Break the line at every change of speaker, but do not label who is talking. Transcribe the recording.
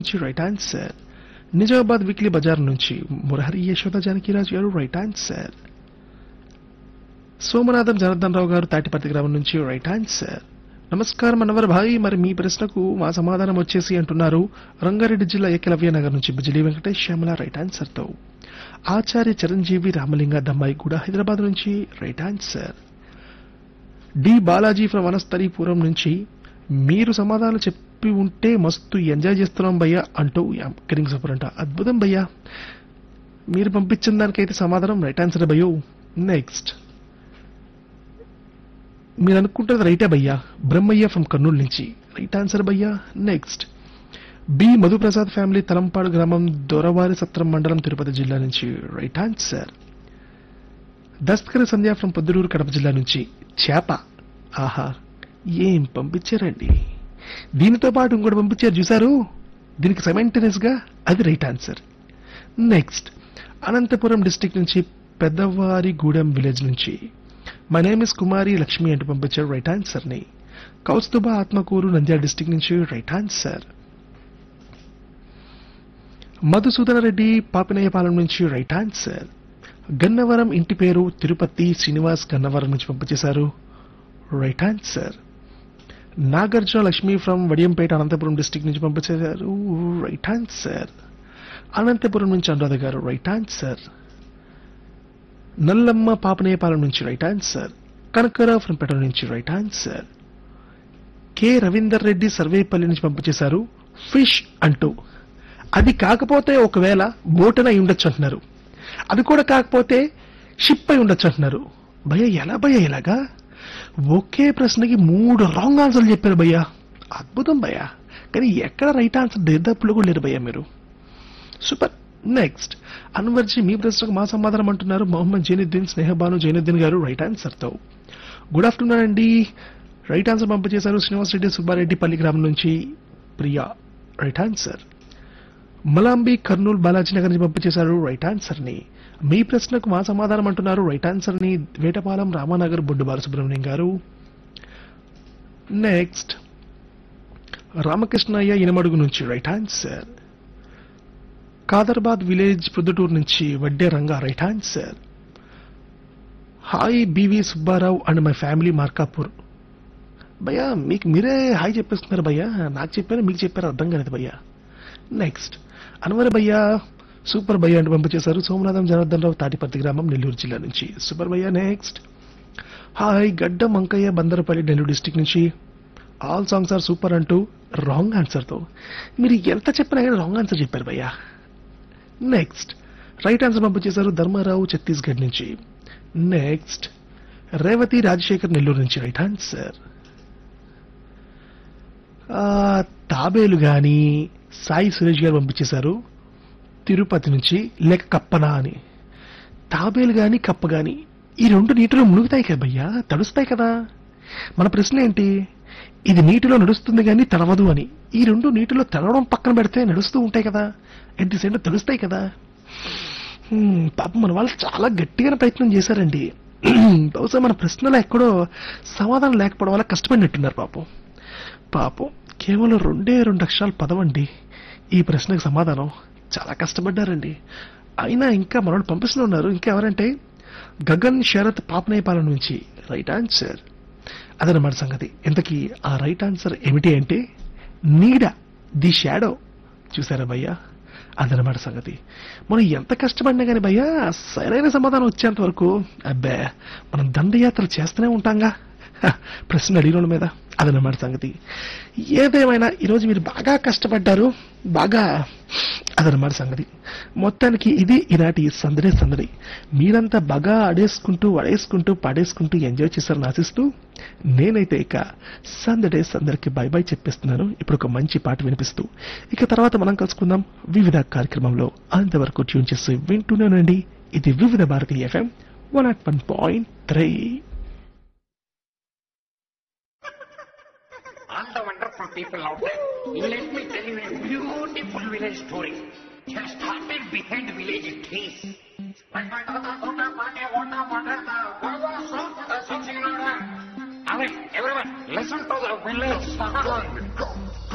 నుంచి right answer Nizamabad weekly bazaar నుంచి మురహరి యశోద జానకిరాజు గారు రైట్ ఆన్సర్ సోమనాథం జనార్దన్ రావు గారు తాటిపర్తి గ్రామం నుంచి రైట్ ఆన్సర్ నమస్కారం మనవర్ భాయ్ మరి మీ ప్రశ్నకు మా సమాధానం వచ్చేసి అంటున్నారు రంగారెడ్డి జిల్లా ఏకలవ్య నగర్ నుంచి బిజిలీ వెంకటేష్ శ్యామల రైట్ ఆన్సర్ తో ఆచార్య చిరంజీవి రామలింగ దమ్మాయి కూడా హైదరాబాద్ నుంచి right answer D Balaji from Vanasthalipuram నుంచి మీరు సమాధానం చెప్పి ఉంటే మస్తు ఎంజాయ్ చేస్తున్నాం భయ్యా అంటూ కిరింగ్ సూపర్ అంట అద్భుతం భయ్యా మీరు పంపించిన దానికైతే సమాధానం రైట్ ఆన్సర్ భయ్యో నెక్స్ట్ మీరు అనుకుంటున్నది రైటే భయ్యా బ్రహ్మయ్య ఫ్రమ్ కర్నూలు నుంచి రైట్ ఆన్సర్ భయ్యా next B Madhuprasad family Talampadu గ్రామం దొరవారి సత్రం మండలం తిరుపతి జిల్లా నుంచి right answer Dastakari Sandhya from Proddatur Kadapa జిల్లా నుంచి చేప ఆహా ఏం పంపించారండి దీనితో పాటు ఇంకోటి పంపించారు చూసారు దీనికి సైమెంటనస్ గా అది right answer next Anantapuram district నుంచి పెద్దవారిగూడెం విలేజ్ నుంచి my name is Kumari Lakshmi అంటూ పంపించారు రైట్ ఆన్సర్ ని కౌస్తుబా ఆత్మకూరు నంద్యాల డిస్టిక్ నుంచి రైట్ ఆన్సర్ మధుసూదన రెడ్డి పాపినయ్యపాలెం నుంచి రైట్ ఆన్సర్ గన్నవరం ఇంటి పేరు తిరుపతి శ్రీనివాస్ గన్నవరం నుంచి పంపించేశారు right answer Nagarjuna Lakshmi from Vadiyampeta Anantapuram district నుంచి పంపించేశారు రైట్ ఆన్సర్ అనంతపురం నుంచి అనురాధ గారు రైట్ ఆన్సర్ నల్లమ్మ పాపనేపాలెం నుంచి right answer Kanakarao from Peta నుంచి right answer K Ravinder Reddy Sarvepalli నుంచి పంపించేశారు ఫిష్ అంటూ అది కాకపోతే ఒకవేళ బోటన అయి ఉండొచ్చు అంటున్నారు అది కూడా కాకపోతే షిప్ అయి ఉండొచ్చు అంటున్నారు భయ్య ఎలా భయ్య ఇలాగా ఒకే ప్రశ్నకి మూడు రాంగ్ ఆన్సర్లు చెప్పారు భయ్య అద్భుతం భయ్య కానీ ఎక్కడ రైట్ ఆన్సర్ దరిదాపులో కూడా లేరు భయ్య మీరు సూపర్ నెక్స్ట్ అన్వర్జీ మీ ప్రశ్నకు మా సమాధానం అంటున్నారు మొహమ్మద్ జైనుద్దీన్ స్నేహబాను జైనుద్దీన్ గారు రైట్ ఆన్సర్ తో గుడ్ ఆఫ్టర్నూన్ అండి రైట్ ఆన్సర్ పంపించేశారు శ్రీనివాస్ రెడ్డి సుబ్బారెడ్డి పల్లి గ్రామం నుంచి ప్రియా రైట్ ఆన్సర్ మలాంబి కర్నూలు బాలాజీ నగర్ నుంచి పంపించేశారు రైట్ ఆన్సర్ ని మీ ప్రశ్నకు మా సమాధానం అంటున్నారు రైట్ ఆన్సర్ ని వేటపాలెం రామానగర్ బొడ్డు బాలసుబ్రహ్మణ్యం గారు నెక్స్ట్ రామకృష్ణయ్య ఇనమడుగు నుంచి right answer Kadarbad village Proddatur నుంచి Vadde Ranga right answer hi B V Subbarao and my family Markapur భయ్యా మీకు మీరే హాయ్ చెప్పేస్తున్నారు భయ్యా నాకు చెప్పారు మీకు చెప్పారు అర్థం కాలేదు భయ్యా నెక్స్ట్ అన్వర్ భయ్యా సూపర్ భయ్యా అంటూ పంపించేశారు సోమనాథం జనార్దన్ రావు తాటిపర్తి గ్రామం నెల్లూరు జిల్లా నుంచి సూపర్ భయ్యా next hi Gadda Mankayya Bandarapalli Nellore district నుంచి ఆల్ సాంగ్స్ ఆర్ సూపర్ అంటూ రాంగ్ ఆన్సర్తో మీరు ఎంత చెప్పినా కానీ రాంగ్ ఆన్సర్ చెప్పారు భయ్యా నెక్స్ట్ రైట్ ఆన్సర్ పంపించేశారు ధర్మారావు ఛత్తీస్గఢ్ నుంచి నెక్స్ట్ రేవతి రాజశేఖర్ నెల్లూరు నుంచి రైట్ ఆన్సర్ ఆ, తాబేలు గాని సాయి సురేష్ గారు పంపించేశారు తిరుపతి నుంచి లేక కప్పనా అని తాబేలు గాని కప్ప గాని ఈ రెండు నీటిలో మునుగుతాయి కదా భయ్యా తడుస్తాయి కదా మన ప్రశ్న ఏంటి ఇది నీటిలో నడుస్తుంది కానీ తడవదు అని ఈ రెండు నీటిలో తడవడం పక్కన పెడితే నడుస్తూ ఉంటాయి కదా ఎట్ ది సేమ్ తెలుస్తాయి కదా హ్మ్, పాపం మన వాళ్ళు చాలా గట్టిగా ప్రయత్నం చేశారండి బహుశా మన ప్రశ్నలో ఎక్కడో సమాధానం లేకపోవడం వల్ల కష్టపడినట్టున్నారు పాపం పాపం కేవలం రెండే రెండు అక్షరాలు పదవండి ఈ ప్రశ్నకు సమాధానం చాలా కష్టపడ్డారండి అయినా ఇంకా మనోడు పంపిస్తూనే ఉన్నారు ఇంకా ఎవరంటే గగన్ శరత్ పాపనేపాలెం నుంచి రైట్ ఆన్సర్ అదనమాట సంగతి ఇంతకీ ఆ రైట్ ఆన్సర్ ఏమిటి అంటే నీడ ది షాడో చూసారా భయ్యా అదనమాట సంగతి మనం ఎంత కష్టపడినా కానీ భయ్యా సరైన సమాధానం వచ్చేంత వరకు అబ్బే మనం దండయాత్ర చేస్తూనే ఉంటాంగా హ, ప్రశ్న అడిగిన మీద అదనమాట సంగతి ఏదేమైనా ఈరోజు మీరు బాగా కష్టపడ్డారు బాగా అదనమాట సంగతి మొత్తానికి ఇది ఈనాటి సందడే సందడి మీరంతా బాగా ఆడేసుకుంటూ వడేసుకుంటూ పాడేసుకుంటూ ఎంజాయ్ చేశారని ఆశిస్తూ నేనైతే ఇక సందడే సందడికి బై బై చెప్పేస్తున్నాను ఇప్పుడు ఒక మంచి పాట వినిపిస్తూ ఇక తర్వాత మనం కలుసుకుందాం వివిధ కార్యక్రమంలో అంతవరకు ట్యూన్ చేసి వింటూనేనండి ఇది Vividh Bharati FM one nought one point three
all the wonderful people out there, let me tell you a beautiful village story. It started behind village trees. Alright, everyone, listen to the village song.